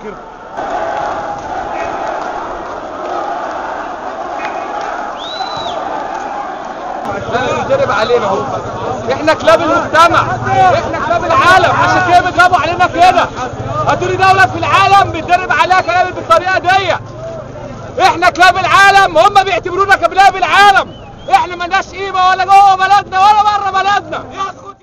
كده ده بيتدرب علينا اهو احنا كلاب المجتمع احنا كلاب العالم عشان كده بيضربوا علينا كده هاتولي دولة في العالم بيتدرب عليها كلام بالطريقة دي احنا كلاب العالم هم بيعتبرونا كلاب العالم احنا ملناش قيمة ولا جوه بلدنا ولا بره بلدنا